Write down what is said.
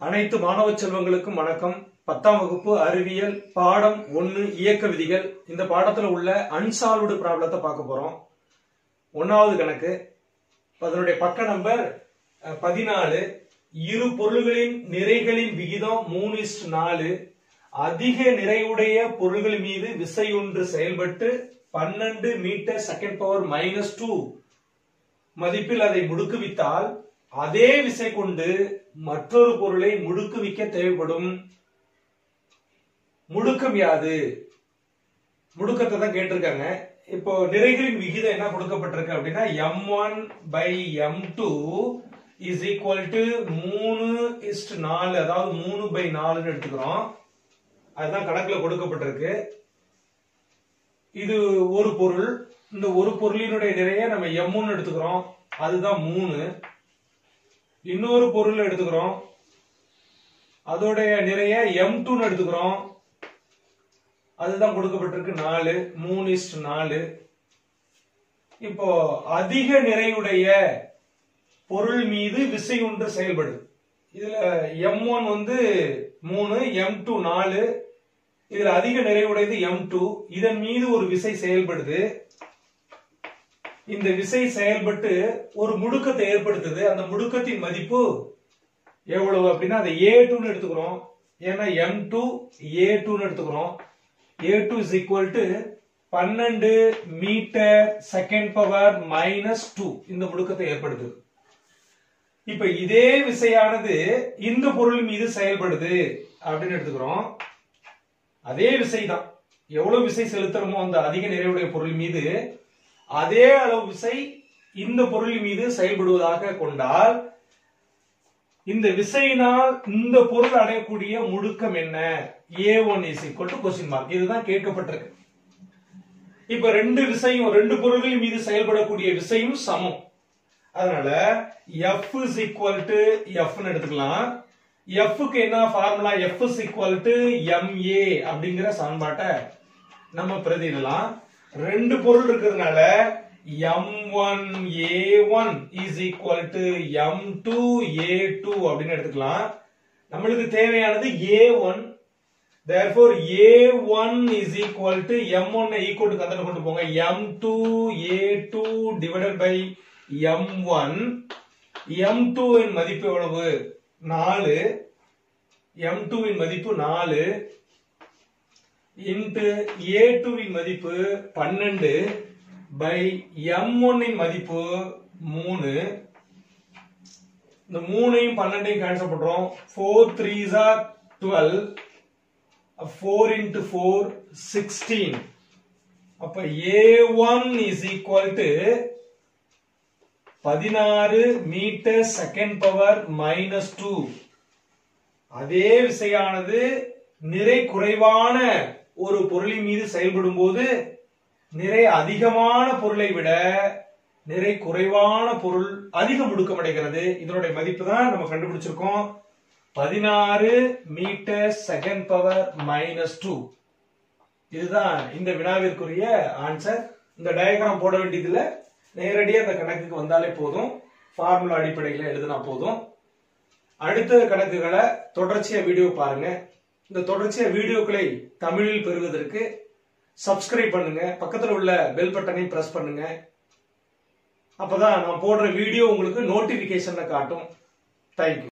அனைத்து மாணவ செல்வங்களுக்கும் வணக்கம் பத்தாம் வகுப்பு அறிவியல் பாடம் ஒன்னு இயக்க விதிகள் இந்த பாடத்துல உள்ள அன்சால்வ்டு ப்ராப்ளத்தை பார்க்க போறோம் ஒன்னாவது கணக்கு அதனுடைய பக்க நம்பர் அஹ், பதினாலு இரு பொருள்களின் நிறைகளின் விகிதம் மூணு இஸ்ட் நாலு அதிக நிறைவுடைய பொருள்கள் மீது விசையொன்று செயல்பட்டு பன்னெண்டு metre second power minus two மதிப்பில் அதை முடுக்குவித்தால் அதே விசை கொண்டு மற்றொரு பொருளை முடுக்குவிக்க தேவைப்படும் முடுக்கம் யாது முடுக்கத்தை தான் கேட்டிருக்காங்க இப்போ நிறைகளின் விகிதம் என்ன கொடுக்கப்பட்டிருக்கு அப்படின்னா M one by M two is equal to மூணு இஸ்ட் நாலு அதாவது மூணு பை நாலுன்னு எடுத்துக்கிறோம் அதுதான் கணக்குல கொடுக்கப்பட்டிருக்கு இது ஒரு பொருள் இந்த ஒரு பொருளினுடைய நிறைய நம்ம எம் ஒன்னு எடுத்துக்கிறோம் அதுதான் மூணு இன்னொரு பொருள் எடுத்துக்கிறோம் அதோடைய நிறைய எம் டூன்னு எடுத்துக்கிறோம் அதுதான் கொடுக்கப்பட்டிருக்கு நாலு மூணு இஸ்ட் நாலு இப்போ அதிக நிறையுடைய பொருள் மீது விசை ஒன்று செயல்படுது இதுல எம் ஒன் வந்து மூணு எம் டூ நாலு இதுல அதிக நிறைவுடையது எம் டூ இதன் மீது ஒரு விசை செயல்படுது இந்த விசை செயல்பட்டு ஒரு முடுக்கத்தை ஏற்படுத்துது அந்த முடுக்கத்தின் மதிப்பு எவ்வளவு அப்படின்னா அதை ஏ டூன்னு எடுத்துக்கிறோம் ஏன்னா எம் டூ ஏ டூன்னு எடுத்துக்கிறோம் A two is equal to பன்னெண்டு metre second power minus two இந்த முடுக்கத்தை ஏற்படுத்துது இப்ப இதே விசையானது இந்த பொருள் மீது செயல்படுது அப்படின்னு எடுத்துக்கிறோம் அதே விசை தான் எவ்வளவு விசை செலுத்துறோமோ அந்த அதிக நிறைவுடைய பொருள் மீது அதே அளவு விசை இந்த பொருள் மீது செயல்படுவதாக கொண்டால் இந்த விசையினால் இந்த பொருள் அடையக்கூடிய முடுக்கம் என்ன A one is equal to question mark இதுதான் கேட்கப்பட்டிருக்கு இப்ப ரெண்டு விசையும் ரெண்டு பொருள்களின் மீது செயல்படக்கூடிய விசையும் சமம் அதனால எஃப் இஸ் ஈக்குவல் டு எஃப்னு எடுத்துக்கலாம் எஃப்க்கு என்ன formula F is equal to M A அப்படிங்கிற சமன்பாட்டை நம்ம பிரதிடலாம் ரெண்டு பொருள் இருக்கிறதுனால M one A one is equal to M two A two அப்படின்னு எடுத்துக்கலாம் நம்மளுக்கு தேவையானது A one therefore a1 is equal to m1 equal to கந்தன கொண்டு போங்க m2 a2 divided by m1 m2 இன் மதிப்பு எவ்வளவு 4 m2 இன் மதிப்பு 4 இன்டு a2 இன் மதிப்பு 12 பை m1 இன் மதிப்பு 3 இந்த மூணையும் பன்னெண்டையும் கேன்சல் பண்றோம் four threes are twelve four into four sixteen அப்ப A one is equal to பதினாறு metre second power minus two அதே விசையானது நிறை குறைவான ஒரு பொருளின் மீது செயல்படும் போது நிறை அதிகமான பொருளை விட நிறை குறைவான பொருள் அதிக முடுக்கம் அடைகிறது இதனுடைய மதிப்பு தான் நம்ம கண்டுபிடிச்சிருக்கோம் பதினாறு metre second power minus two இதுதான் இந்த வினாவிற்குரிய ஆன்சர் இந்த டயக்ராம் போட வேண்டியதுல நேரடியா இந்த கணக்குக்கு வந்தாலே போதும் ஃபார்முலா அடிப்படையில் எழுதினா போதும் அடுத்த கணக்குகளை தொடர்ச்சியா வீடியோ பாருங்க இந்த தொடர்ச்சியா வீடியோக்களை தமிழில் பெறுவதற்கு சப்ஸ்கிரைப் பண்ணுங்க பக்கத்துல உள்ள பெல் பட்டனை பிரஸ் பண்ணுங்க அப்பதான் நான் போடுற வீடியோ உங்களுக்கு நோட்டிபிகேஷன்ல காட்டும் தேங்க்யூ